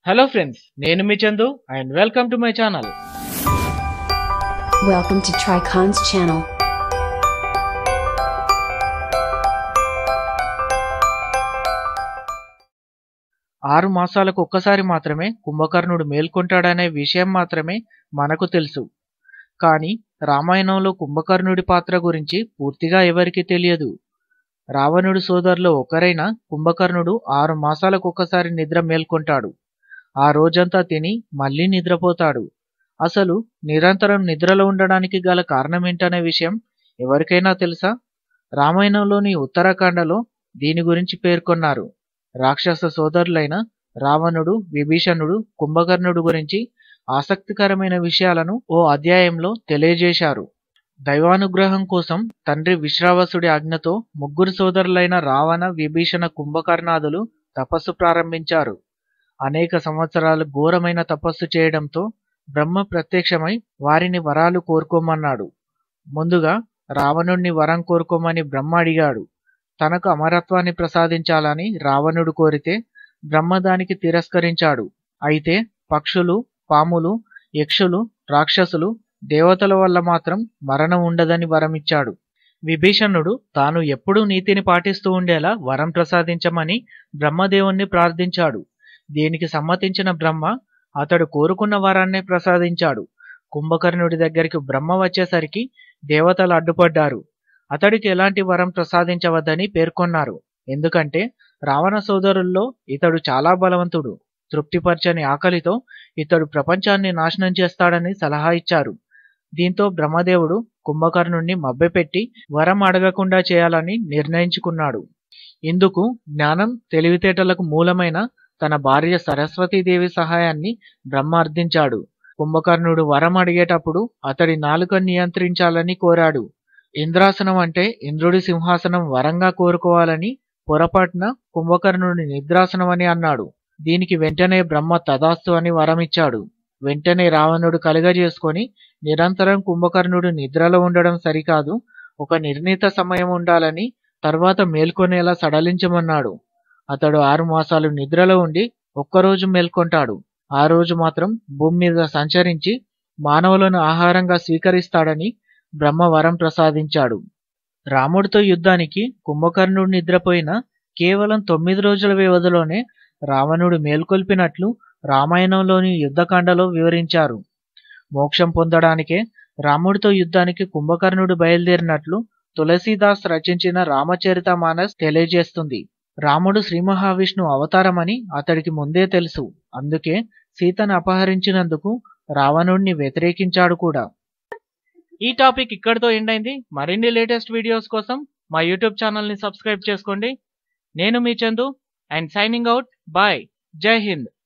Hello friends నేను మీ Chandu and welcome to my channel Welcome to Tricon's channel. ఆరు మాసాలకు ఒక్కసారి మాత్రమే కుంభకర్ణుడు మేల్కొంటాడనే విషయం మాత్రమే మనకు తెలుసు కానీ రామాయణంలో కుంభకర్ణుడి పాత్ర గురించి పూర్తిగా ఎవరికీ తెలియదు రావణుడి సోదరులో ఒకరైన కుంభకర్ణుడు ఆరు మాసాలకు ఒక్కసారి నిద్ర మేల్కొంటాడు ఆ రోజంతా తిని మళ్ళీ నిద్రపోతాడు అసలు నిరంతరం నిద్రలో ఉండడానికి గల కారణమేంటనే విషయం ఎవరికైనా తెలుసా రామాయణంలోని ఉత్తరాఖండలో దీని గురించి పేర్కొన్నారు రాక్షస సోదరులైన రావణుడు విభీషణుడు కుంభకర్ణుడు గురించి ఆసక్తికరమైన విషయాలను ఓ అధ్యాయంలో తెలియజేశారు దైవానుగ్రహం కోసం తండ్రి విశ్రావసుడి ఆజ్ఞతో ముగ్గురు సోదరులైన రావణ విభీషణ కుంభకర్ణాదులు తపస్సు ప్రారంభించారు అనేక సంవత్సరాలు ఘోరమైన తపస్సు చేయడంతో బ్రహ్మ ప్రత్యక్షమై వారిని వరాలు కోరుకోమన్నాడు ముందుగా రావణుణ్ణి వరం కోరుకోమని బ్రహ్మ అడిగాడు తనకు అమరత్వాన్ని ప్రసాదించాలని రావణుడు కోరితే బ్రహ్మ దానికి తిరస్కరించాడు అయితే పక్షులు పాములు యక్షులు రాక్షసులు దేవతల వల్ల మాత్రం మరణం ఉండదని వరమిచ్చాడు విభీషణుడు తాను ఎప్పుడూ నీతిని పాటిస్తూ ఉండేలా వరం ప్రసాదించమని బ్రహ్మదేవుణ్ణి ప్రార్థించాడు దీనికి సమ్మతించిన బ్రహ్మ అతడు కోరుకున్న వరాన్నే ప్రసాదించాడు కుంభకర్ణుడి దగ్గరికి బ్రహ్మ వచ్చేసరికి దేవతలు అడ్డుపడ్డారు అతడికి ఎలాంటి వరం ప్రసాదించవద్దని పేర్కొన్నారు ఎందుకంటే రావణ సోదరుల్లో ఇతడు చాలా బలవంతుడు తృప్తిపరచని ఆకలితో ఇతడు ప్రపంచాన్ని నాశనం చేస్తాడని సలహా ఇచ్చారు దీంతో బ్రహ్మదేవుడు కుంభకర్ణుణ్ణి మభ్యపెట్టి వరం అడగకుండా చేయాలని నిర్ణయించుకున్నాడు ఇందుకు జ్ఞానం తెలివితేటలకు మూలమైన తన భార్య సరస్వతీదేవి సహాయాన్ని బ్రహ్మ అర్థించాడు కుంభకర్ణుడు వరం అడిగేటప్పుడు అతడి నాలుక నియంత్రించాలని కోరాడు ఇంద్రాసనం అంటే ఇంద్రుడి సింహాసనం వరంగా కోరుకోవాలని పొరపాటున కుంభకర్ణుడి నిద్రాసనం అని అన్నాడు దీనికి వెంటనే బ్రహ్మ తదాస్తు అని వరమిచ్చాడు వెంటనే రావణుడు కలుగజేసుకొని నిరంతరం కుంభకర్ణుడు నిద్రలో ఉండడం సరికాదు ఒక నిర్ణీత సమయం ఉండాలని తర్వాత మేల్కొనేలా సడలించమన్నాడు అతడు ఆరు మాసాలు నిద్రలో ఉండి ఒక్కరోజు మేల్కొంటాడు ఆ రోజు మాత్రం భూమి మీద సంచరించి మానవులను ఆహారంగా స్వీకరిస్తాడని బ్రహ్మ వరం ప్రసాదించాడు రాముడితో యుద్ధానికి కుంభకర్ణుడు నిద్రపోయిన కేవలం తొమ్మిది రోజుల వ్యవధిలోనే రావణుడు మేల్కొల్పినట్లు రామాయణంలోని యుద్ధకాండలో వివరించారు మోక్షం పొందడానికే రాముడితో యుద్ధానికి కుంభకర్ణుడు బయలుదేరినట్లు తులసీదాస్ రచించిన రామచరిత మానస్ తెలియజేస్తుంది రాముడు శ్రీ మహావిష్ణు అవతారమని అతడికి ముందే తెలుసు అందుకే సీతను అపహరించినందుకు రావణుడిని వ్యతిరేకించాడు కూడా ఈ టాపిక్ ఇక్కడితో ఎండ్ అయింది మరిన్ని లేటెస్ట్ వీడియోస్ కోసం మా యూట్యూబ్ ఛానల్ని సబ్స్క్రైబ్ చేసుకోండి నేను మీ Chandu and signing out bye జై హింద్